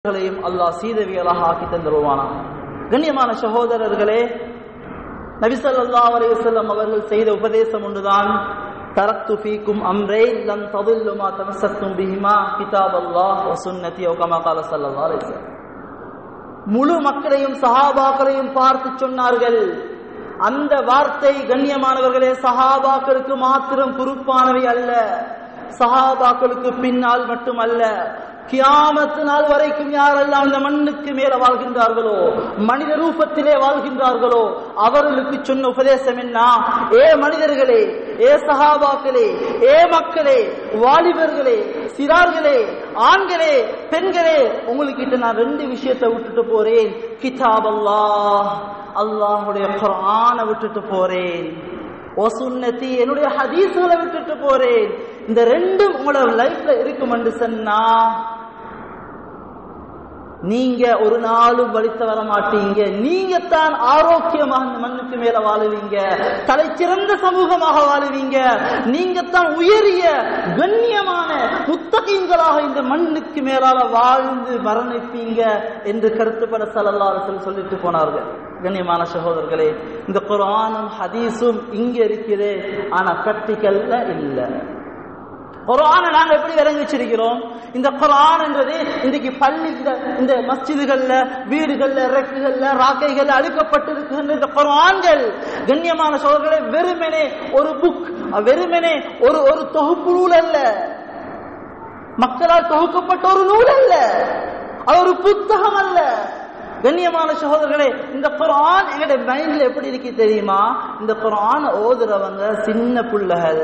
களையும் அல்லாஹ் சீதவியலாக ஆக்கி தந்துருவானா கண்ணியமான சகோதரர்களே நபிசல்லா அலையுசல்லம் அவர்கள் செய்த உபதேசம் ஒன்றுதான் தரக்து ஃபீக்கும் அம்ரே லம் ததுல்லுமா தமசத்தும் பிஹிமா கிதாப் அல்லாஹ் வ சுன்னதி ஓ கமா கால ஸல்லல்லாஹு அலைஹி வஸல்லம் முழு மக்களையும் சஹாபாக்களையும் பார்த்து சொன்னார்கள் அந்த வார்த்தை கண்ணியமானவர்களே சஹாபாக்களுக்கு மாத்திரம் பொறுப்பானவை அல்ல சஹாபாக்களுக்கு பின்னால் மட்டுமல்ல கியாமத்து நாள் வரைக்கும் யாரெல்லாம் இந்த மண்ணுக்கு மேல வாழ்கின்றார்களோ மனித ரூபத்திலே வாழ்கின்றார்களோ அவர்களுக்கு சொன்ன உபதேசம் என்ன ஏ மனிதர்களே ஏ சஹாபாக்களே ஏ மக்களே வாலிபர்களே சிறார்களே ஆண்களே பெண்களே உங்ககிட்ட நான் ரெண்டு விஷயத்தை விட்டுட்டு போறேன் கிதாப் அல்லாஹ் அல்லாஹுடைய குரானை விட்டுட்டு போறேன் ஒசுன்னதி என்னுடைய ஹதீஸ்களை விட்டுட்டு போறேன் இந்த ரெண்டும் உங்களோட லைஃப்ல இருக்கும் என்று சொன்னா நீங்க ஒரு நாளும் வலித்து வர மாட்டீங்க நீங்க தான் ஆரோக்கியமாக இந்த மண்ணுக்கு மேல வாழுவீங்க தலை சிறந்த சமூகமாக வாழுவீங்க நீங்க தான் உயரிய கண்ணியமான முத்தகீங்களாக இந்த மண்ணுக்கு மேலால வாழ்ந்து மரணிப்பீங்க என்று கருத்துப்பட சலல்லாரத்தில் சொல்லிட்டு போனார்கள் கண்ணியமான சகோதரர்களே இந்த குரானும் ஹதீஸும் இங்க இருக்குது ஆனா கட்டிக்கல்ல இல்லை குரானை நாங்க எப்படி விளங்கி வச்சிருக்கிறோம் இந்த குரான் என்றது இன்றைக்கு பள்ளி இந்த இந்த மஸ்ஜிதுகள்ல வீடுகள்ல ரெக்குகள்ல ராக்கைகள்ல அழுக்கப்பட்டிருக்கின்ற இந்த குரான்கள் கண்ணியமான சோழர்களை வெறுமனே ஒரு புக் வெறுமனே ஒரு ஒரு தொகுப்பு நூல் அல்ல மக்களால் தொகுக்கப்பட்ட ஒரு நூல் அல்ல அது ஒரு புத்தகம் அல்ல கண்ணியமான சகோதரர்களே இந்த குரான் எங்களுடைய மைண்ட்ல எப்படி இருக்கு தெரியுமா இந்த குரான் ஓதுறவங்க சின்ன பிள்ளைகள்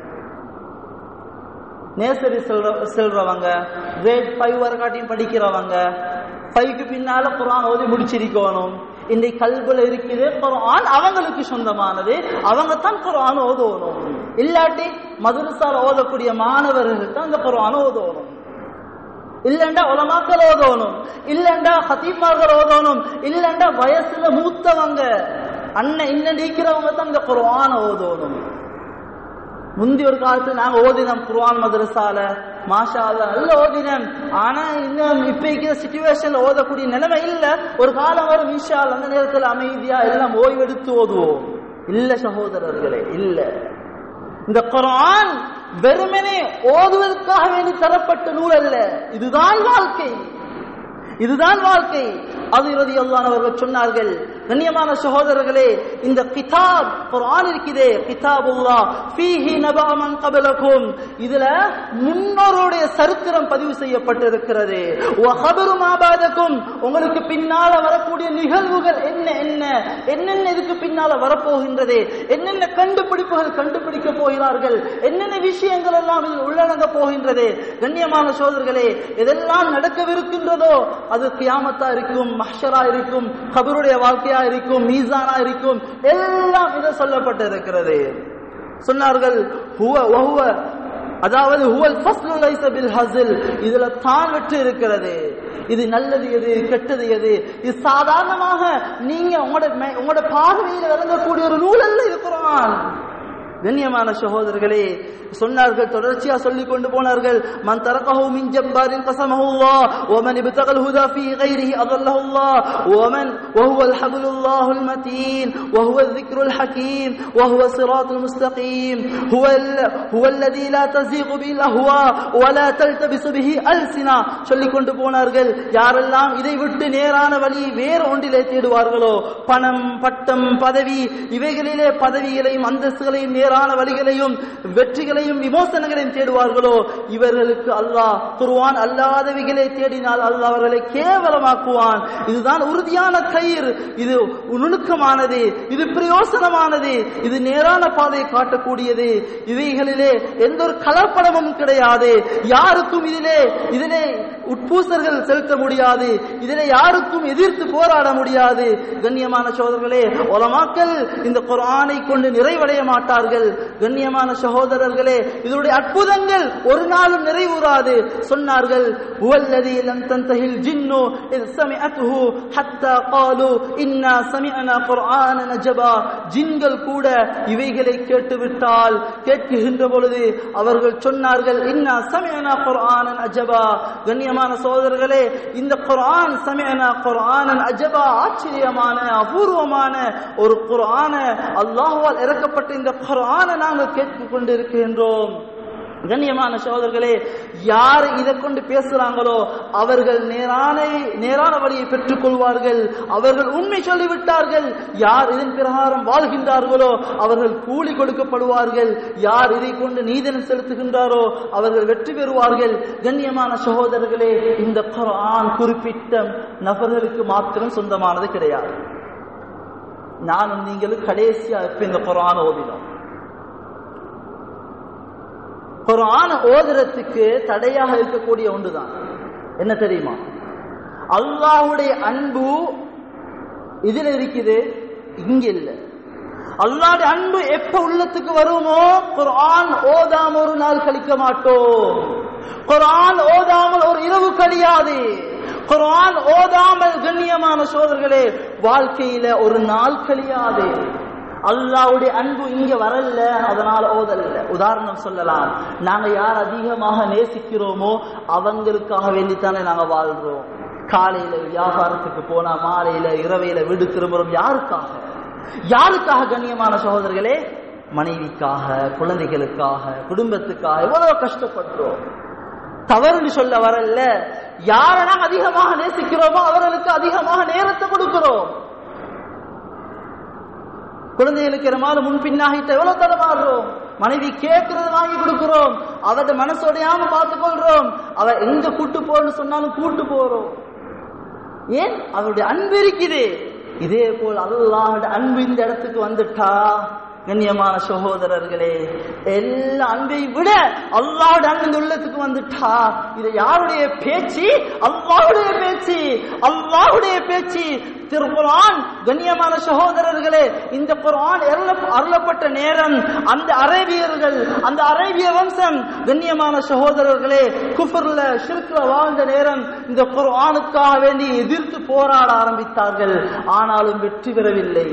நேசரி செல்ற செல்றவங்க கிரேட் ஃபைவ் வரைக்காட்டியும் படிக்கிறவங்க ஃபைவ்க்கு பின்னால குரான் ஓதி முடிச்சிருக்கணும் இந்த கல்வில இருக்குது குரான் அவங்களுக்கு சொந்தமானது அவங்க தான் குரான் ஓதணும் இல்லாட்டி மதுரசால ஓதக்கூடிய மாணவர்கள் தான் இந்த குரான் ஓதணும் இல்லண்டா உலமாக்கள் ஓதணும் இல்லண்டா ஹத்தீமார்கள் ஓதணும் இல்லண்டா வயசுல மூத்தவங்க அண்ணன் இன்னும் நீக்கிறவங்க தான் இந்த குரான் ஓதணும் முந்தி ஒரு காலத்துல நாங்க ஓதினோம் குர்ஆன் மதரசால மாஷா அல்லா நல்ல ஓதினோம் ஆனா இன்னும் இப்ப இருக்கிற சுச்சுவேஷன்ல ஓதக்கூடிய நிலைமை இல்ல ஒரு காலம் வரும் இன்ஷா அல்லாஹ் அந்த நேரத்துல அமைதியா எல்லாம் ஓய்வெடுத்து ஓதுவோம் இல்ல சகோதரர்களே இல்ல இந்த குர்ஆன் வெறுமனே ஓதுவதற்காக வேண்டி தரப்பட்ட நூல் அல்ல இதுதான் வாழ்க்கை இதுதான் வாழ்க்கை அது இறுதி அல்லானவர்கள் சொன்னார்கள் கண்ணியமான சகோதரர்களே இந்த கிதாப் குர்ஆன் இருக்குதே கிதாபுல்லா ஃபீஹி நபா மன் கபலக்கும் இதுல முன்னோருடைய சரித்திரம் பதிவு செய்யப்பட்டிருக்கிறது வ ஹபரு மா பாதக்கும் உங்களுக்கு பின்னால வரக்கூடிய நிகழ்வுகள் என்ன என்ன என்னென்ன இதுக்கு பின்னால வரப்போகின்றது என்னென்ன கண்டுபிடிப்புகள் கண்டுபிடிக்க போகிறார்கள் என்னென்ன விஷயங்கள் எல்லாம் இதில் உள்ளடங்க போகின்றது கண்ணியமான சோதர்களே எதெல்லாம் நடக்கவிருக்கின்றதோ அது கியாமத்தா இருக்கும் மஹ்ஷரா இருக்கும் கபருடைய வாழ்க்கையா இருக்கும் மீசானா இருக்கும் எல்லாம் இது சொல்லப்பட்டிருக்கிறது சொன்னார்கள் ஹுவ வஹுவ அதாவது ஹுவல் ஃபஸ்லு லைஸ பில் ஹஸில் இதுல தான் வெற்றி இருக்கிறது இது நல்லது எது கெட்டது எது இது சாதாரணமாக நீங்க உங்களோட மே- உங்களோட பார்வையில் விளங்கக்கூடிய ஒரு நூல் அல்ல இது குர்ஆன் கண்ணியமான சகோதரர்களே சொன்னார்கள் தொடர்ச்சியா சொல்லிக் கொண்டு போனார்கள் மன் தரகஹு மின் ஜப்பாரின் கஸமஹுல்லாஹ் ومن ابتغى الهدى في غيره اضله الله ومن وهو الحبل الله المتين وهو الذكر الحكيم وهو الصراط المستقيم هو ال... هو الذي لا تزيغ به الاهواء ولا تلتبس به السنا சொல்லிக் கொண்டு போனார்கள் யாரெல்லாம் இதை விட்டு நேரான வழி வேறு ஒன்றிலே தேடுவார்களோ பணம் பட்டம் பதவி இவைகளிலே பதவிகளையும் அந்தஸ்துகளையும் நேரான வழிகளையும் வெற்றிகளையும் விமோசனங்களையும் தேடுவார்களோ இவர்களுக்கு அல்லாஹ் குர்ஆன் அல்லாதவைகளை தேடினால் அல்லாஹ் அவர்களை கேவலமாக்குவான் இதுதான் உறுதியான கயிறு இது நுணுக்கமானது இது பிரயோசனமானது இது நேரான பாதையை காட்டக்கூடியது இவைகளிலே எந்த ஒரு கலப்படமும் கிடையாது யாருக்கும் இதிலே இதிலே உட்பூசர்கள் செலுத்த முடியாது இதிலே யாருக்கும் எதிர்த்து போராட முடியாது கண்ணியமான சகோதரர்களே உலமாக்கள் இந்த குர்ஆனை கொண்டு நிறைவடைய மாட்டார்கள் கண்ணியமான சகோதரர்களே இதனுடைய அற்புதங்கள் ஒரு நாளும் நிறைவுறாது சொன்னார்கள் "ஹுவல்லதீ லம் தன்தஹில் ஜின்னு இஸ் சமிஅத்துஹு ஹத்தா قالوا இன்னா சமிஅனா குர்ஆனன் அஜபா ஜின்கள் கூட இவைகளை கேட்டுவிட்டால் கேட்கின்ற பொழுது அவர்கள் சொன்னார்கள் இன்னா சமிஅனா குர்ஆனன் அஜபா கண்ணியமான கண்ணியமான சோதரர்களே இந்த குர்ஆன் சமயனா குர்ஆனன் அஜபா ஆச்சரியமான அபூர்வமான ஒரு குர்ஆன அல்லாஹ்வால் இறக்கப்பட்ட இந்த குர்ஆனை நாங்கள் கேட்டுக் கொண்டிருக்கின்றோம் கண்ணியமான சோதர்களே யார் இதை கொண்டு பேசுறாங்களோ அவர்கள் நேரான நேரான வழியை பெற்றுக் கொள்வார்கள் அவர்கள் உண்மை சொல்லிவிட்டார்கள் யார் இதன் பிரகாரம் வாழ்கின்றார்களோ அவர்கள் கூலி கொடுக்கப்படுவார்கள் யார் இதை கொண்டு நீதனம் செலுத்துகின்றாரோ அவர்கள் வெற்றி பெறுவார்கள் கண்ணியமான சகோதரர்களே இந்த குர்ஆன் குறிப்பிட்ட நபர்களுக்கு மாத்திரம் சொந்தமானது கிடையாது நானும் நீங்களும் கடைசியா இப்ப இந்த குர்ஆன் ஓதினோம் குரான ஓதுறதுக்கு தடையாக இருக்கக்கூடிய ஒன்றுதான் என்ன தெரியுமா அல்லாஹ்வுடைய அன்பு இதுல இருக்குது இங்க இல்ல அல்லாஹ்வுடைய அன்பு எப்ப உள்ளத்துக்கு வருமோ குர்ஆன் ஓதாம ஒரு நாள் கழிக்க மாட்டோம் குர்ஆன் ஓதாமல் ஒரு இரவு கழியாது குர்ஆன் ஓதாமல் கண்ணியமான சோதர்களே வாழ்க்கையில ஒரு நாள் கழியாது அல்லாவுடைய அன்பு இங்க வரல அதனால ஓதல்ல உதாரணம் சொல்லலாம் நாங்க யார் அதிகமாக நேசிக்கிறோமோ அவங்களுக்காக வேண்டித்தானே நாங்க வாழ்றோம் காலையில வியாபாரத்துக்கு போனா மாலையில இரவையில வீடு திரும்புறோம் யாருக்காக யாருக்காக கண்ணியமான சகோதரர்களே மனைவிக்காக குழந்தைகளுக்காக குடும்பத்துக்காக எவ்வளவு கஷ்டப்படுறோம் தவறுன்னு சொல்ல வரல யாரை நாம் அதிகமாக நேசிக்கிறோமோ அவர்களுக்கு அதிகமாக நேரத்தை கொடுக்கிறோம் குழந்தைகளுக்கு நம்மால முன் பின்னாகிட்ட எவ்வளவு தடமாடுறோம் மனைவி கேட்கறது வாங்கி கொடுக்கிறோம் அவட மனசோடையாம பார்த்துக் கொள்றோம் அவ எங்க கூட்டு போன்னு சொன்னாலும் கூட்டு போறோம் ஏன் அவருடைய அன்பு இருக்குது இதே போல் அல்லாஹோட அன்பு இந்த இடத்துக்கு வந்துட்டா கண்ணியமான சகோதரர்களே எல்லா அன்பை விட அல்லாஹ்வுடைய அன்பு இந்த உள்ளத்துக்கு வந்துட்டா இது யாருடைய பேச்சு அல்லாஹ்வுடைய பேச்சு அல்லாஹ்வுடைய பேச்சு திருக்குர்ஆன் கண்ணியமான சகோதரர்களே இந்த குர்ஆன் அருள- அருளப்பட்ட நேரம் அந்த அரேபியர்கள் அந்த அரேபிய வம்சம் கண்ணியமான சகோதரர்களே குஃபர்ல ஷிர்க்ல வாழ்ந்த நேரம் இந்த குர்ஆனுக்காக வேண்டி எதிர்த்து போராட ஆரம்பித்தார்கள் ஆனாலும் வெற்றி பெறவில்லை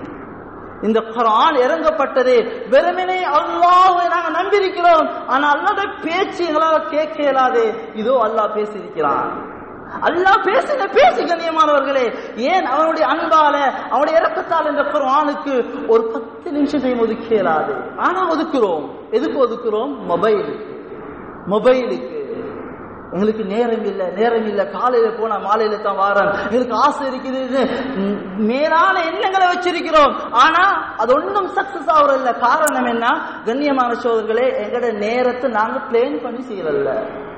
இந்த குர்ஆன் இறங்கப்பட்டது வெறுமனே அல்லாஹ்வை நாங்க நம்பியிருக்கிறோம் ஆனா அல்லாஹ்வுடைய பேச்சு எங்களால கேட்க இயலாது இதோ அல்லாஹ் பேசியிருக்கிறான் அல்லாஹ் பேசுங்க பேசு கண்ணியமானவர்களே ஏன் அவனுடைய அன்பால அவனுடைய இறக்கத்தால் இந்த குர்ஆனுக்கு ஒரு பத்து நிமிஷம் டைம் ஒதுக்க இயலாது ஆனா ஒதுக்குறோம் எதுக்கு ஒதுக்குறோம் மொபைலுக்கு மொபைலுக்கு எங்களுக்கு நேரம் இல்ல நேரம் இல்ல காலையில போனா மாலையில தான் வாரம் எங்களுக்கு ஆசை இருக்குது ம், மேலான எண்ணங்களை வச்சிருக்கிறோம் ஆனா அது ஒன்றும் சக்சஸ் ஆகுறதில்ல காரணம் என்ன கண்ணியமான சோதர்களே எங்கட நேரத்தை நாங்க பிளேன் பண்ணி செய்யறதில்ல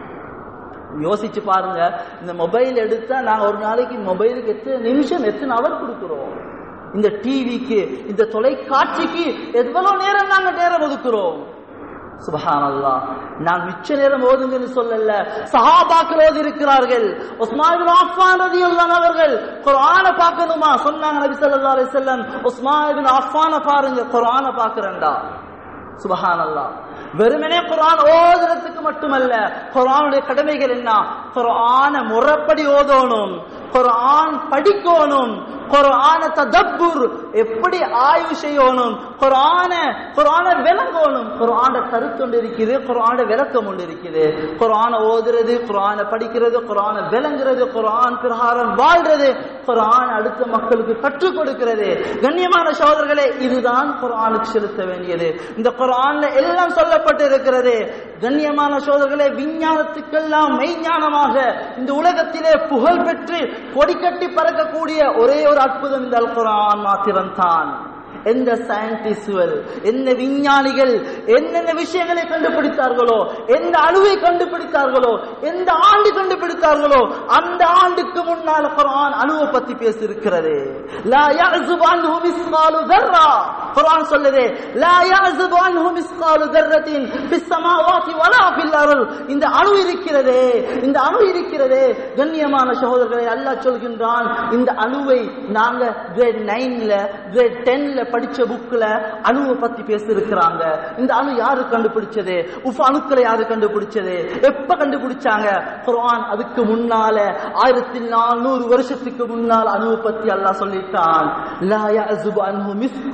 யோசிச்சு பாருங்க இந்த மொபைல் எடுத்தா நாங்க ஒரு நாளைக்கு மொபைலுக்கு எத்தனை நிமிஷம் எத்தனை அவர் கொடுக்கிறோம் இந்த டிவிக்கு இந்த தொலைக்காட்சிக்கு எவ்வளவு நேரம் நாங்க நேரம் ஒதுக்குறோம் சுபஹானல்லா நான் மிச்ச நேரம் ஓதுங்கன்னு சொல்லல சஹாபாக்கள் ஓதி இருக்கிறார்கள் உஸ்மான் இப்னு அஃபான் ரலியல்லாஹு அவர்கள் குர்ஆனை பார்க்கணுமா சொன்னாங்க நபி ஸல்லல்லாஹு அலைஹி வஸல்லம் உஸ்மான் இப்னு அஃபானை பாருங்க குர்ஆனை பார்க்கறேன்டா சுபஹானல்லா வெறுமனே குர்ஆன் ஓதுறதுக்கு மட்டுமல்ல குர்ஆனுடைய கடமைகள் என்ன குர்ஆனை முறைப்படி ஓதணும் குர்ஆன் படிக்கணும் குர்ஆன ததப்புர் எப்படி ஆய்வு செய்யணும் குர்ஆன குர்ஆன விளங்கணும் குர்ஆன கருத்து ஒன்று இருக்குது குர்ஆன விளக்கம் ஒன்று இருக்குது குர்ஆன ஓதுறது குர்ஆன படிக்கிறது குர்ஆன விளங்குறது குர்ஆன் பிரகாரம் வாழ்றது குர்ஆன் அடுத்த மக்களுக்கு கற்றுக் கொடுக்கிறது கண்ணியமான சகோதரர்களே இதுதான் குர்ஆனுக்கு செலுத்த வேண்டியது இந்த குர்ஆன்ல எல்லாம் சொல்லப்பட்டு இருக்கிறது கண்ணியமான சோதர்களே விஞ்ஞானத்துக்கெல்லாம் மெய்ஞானமாக இந்த உலகத்திலே புகழ் பெற்று கொடிக்கட்டி பறக்கக்கூடிய ஒரே ஒரு அற்புதம் இந்த அல் குர்ஆன் மாத்திரம்தான் எந்த சயின்டிஸ்டுகள் எந்த விஞ்ஞானிகள் என்னென்ன விஷயங்களை கண்டுபிடித்தார்களோ எந்த அணுவை கண்டுபிடித்தார்களோ எந்த ஆண்டு கண்டுபிடித்தார்களோ அந்த ஆண்டுக்கு முன்னால் குர்ஆன் அணுவை பத்தி பேசியிருக்கிறது லா يعزب عنه مثقال ذرة குர்ஆன் சொல்லுது லா يعزب عنه مثقال ذرة في السماوات ولا في الارض இந்த அணு இருக்கிறதே இந்த அணு இருக்கிறதே கண்ணியமான சகோதரர்களை அல்லாஹ் சொல்கின்றான் இந்த அணுவை நாங்க கிரேட் நைன்ல கிரேட் டென்ல படிச்ச புக்ல அணுவை பத்தி பேசியிருக்கிறாங்க இந்த அணு யாரு கண்டுபிடிச்சது உஃப் அணுக்களை யாரு கண்டுபிடிச்சது எப்ப கண்டுபிடிச்சாங்க குர்ஆன் அதுக்கு முன்னால ஆயிரத்தி நானூறு வருஷத்துக்கு முன்னால் அணுவை பத்தி அல்லாஹ் சொல்லிட்டான் லா يعزب عنه مثقال ذرة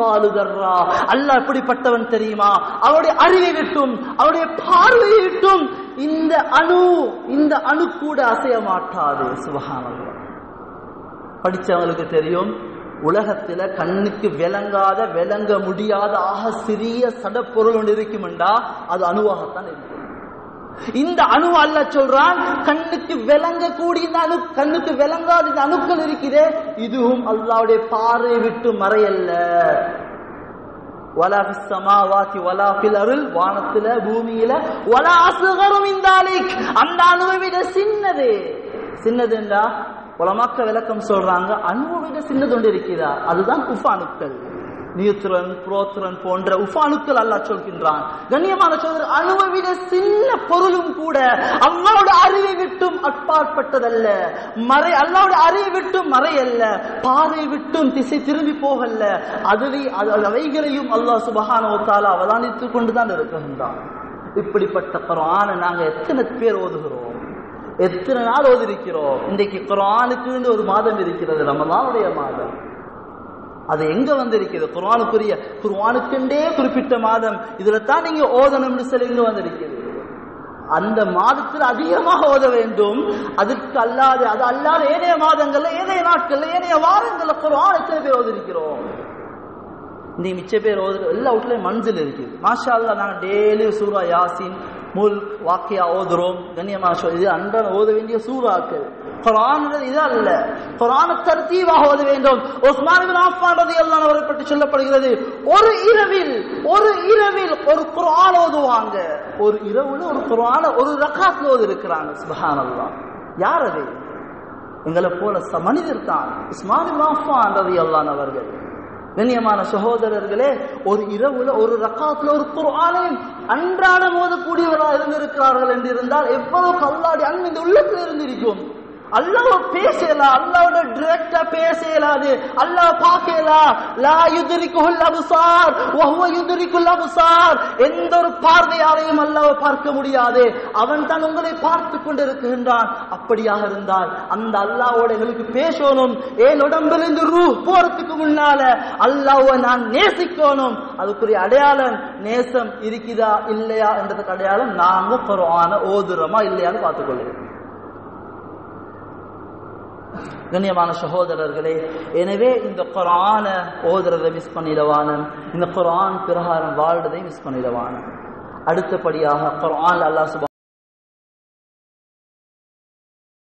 வதர்ரா அல்லாஹ் எப்படிப்பட்டவன் தெரியுமா அவருடைய அறிவை விட்டும் அவருடைய பார்வையை விட்டும் இந்த அணு இந்த அணு கூட அசைய மாட்டாது சுபஹானல்லாஹ் படிச்சவங்களுக்கு தெரியும் உலகத்துல கண்ணுக்கு விளங்காத விளங்க முடியாத ஆக சிறிய சடப்பொருள் ஒன்று இருக்குமெண்டா அது அணுவாகத்தான் இருக்கும் இந்த அணு அல்ல சொல்றான் கண்ணுக்கு விளங்கக்கூடிய இந்த அணு கண்ணுக்கு விளங்காத இந்த அணுக்கள் இருக்கிறே இதுவும் அல்லாவுடைய பார்வை விட்டு மறையல்ல வலா ஃபிஸ் சமாவாத்தி வலா ஃபில் அருள் வானத்துல பூமியில வலா அசுகரும் இந்தாலிக் அந்த அணுவை விட சின்னது சின்னதுண்டா உலமாக்க விளக்கம் சொல்றாங்க அணுவை விட சின்னது ஒன்று இருக்கிறதா அதுதான் உஃபாணுக்கள் நியூத்ரன் புரோத்ரன் போன்ற உஃபாணுக்கள் அல்லாஹ் சொல்கின்றான் கண்ணியமான சொல்ற அணுவை விட சின்ன பொருளும் கூட அல்லாவோட அறிவை விட்டும் அப்பாற்பட்டதல்ல மறை அல்லாவோட அறிவை விட்டும் மறையல்ல பாதை விட்டும் திசை திரும்பி போகல்ல அதுவே அது- அவைகளையும் அல்லாஹ் சுபஹான ஒத்தால அவதானித்துக் கொண்டுதான் இருக்கின்றான் இப்படிப்பட்ட குர்ஆனை நாங்க எத்தனை பேர் ஓதுகிறோம் எத்தனை நாள் ஓதிருக்கிறோம் இன்றைக்கு குர்ஆனுக்குன்னு ஒரு மாதம் இருக்கிறது ரமலானுடைய மாதம் அது எங்க வந்திருக்கிறது குர்ஆனுக்குரிய குர்ஆனுக்கென்றே குறிப்பிட்ட மாதம் இதுல தான் நீங்க ஓதணும்னு சொல்லி இங்க வந்திருக்கிறது அந்த மாதத்தில் அதிகமாக ஓத வேண்டும் அதற்கு அல்லாத அது அல்லாத ஏனைய மாதங்கள்ல ஏனைய நாட்கள்ல ஏனைய வாரங்கள்ல குர்ஆன் எத்தனை பேர் ஓதிருக்கிறோம் நீ மிச்ச பேர் ஓதுற எல்லா வீட்லயும் மஞ்சள் இருக்குது மாஷா அல்லா நாங்க டெய்லி சூரா யாசின் முல் வாக்கியா ஓதுறோம் கண்ணியமான சொல் இது அன்றாட ஓத வேண்டிய சூறாக்கள் குரான் இது அல்ல குரான தர்த்தீவாக ஓத வேண்டும் உஸ்மான் இப்னு அஃபான் ரலியல்லாஹு அன்ஹு அவரை பற்றி சொல்லப்படுகிறது ஒரு இரவில் ஒரு இரவில் ஒரு குர்ஆன் ஓதுவாங்க ஒரு இரவுல ஒரு குர்ஆன ஒரு ரகாத்ல ஓதி இருக்கிறாங்க சுப்ஹானல்லாஹ் யார் அது எங்களை போல ச- மனிதர் தான் உஸ்மான் இப்னு அஃபான் ரலியல்லாஹு அன்ஹு அவர்கள் கண்ணியமான சகோதரர்களே ஒரு இரவுல ஒரு ரக்காத்துல ஒரு குர்ஆனையும் அன்றாடம் ஓதக்கூடியவராக இருந்திருக்கிறார்கள் என்று இருந்தால் எவ்வளவு கல்லாடி அன்பு இந்த உள்ளத்தில் இருந்திருக்கும் அல்லாஹ் பேசலாம் அல்லாவோட டிரெக்டா பேச இயலாது அல்லாஹ் பார்க்கலாம் லா யுத்ரிகுல் அப்சார் வஹுவ யுத்ரிகுல் அப்சார் எந்த ஒரு பார்வையாலையும் அல்லாஹ் பார்க்க முடியாது அவன் தான் உங்களை பார்த்து கொண்டிருக்கின்றான் அப்படியாக இருந்தால் அந்த அல்லாஹ்வோட எங்களுக்கு பேசணும் ஏன் உடம்பிலிருந்து ரூ போறதுக்கு முன்னால அல்லாஹ்வை நான் நேசிக்கணும் அதுக்குரிய அடையாளம் நேசம் இருக்குதா இல்லையா என்றதுக்கு அடையாளம் நாங்க குர்ஆனை ஓதுறோமா இல்லையான்னு பார்த்துக்கொள்ளுங்க கண்ணியமான சகோதரர்களே எனவே இந்த குரான ஓதுறதை மிஸ் பண்ணிடவான இந்த குரான் பிரகாரம் வாழ்றதை மிஸ் பண்ணிடவான அடுத்தபடியாக குரான் அல்லாஹ் சுப்ஹானஹு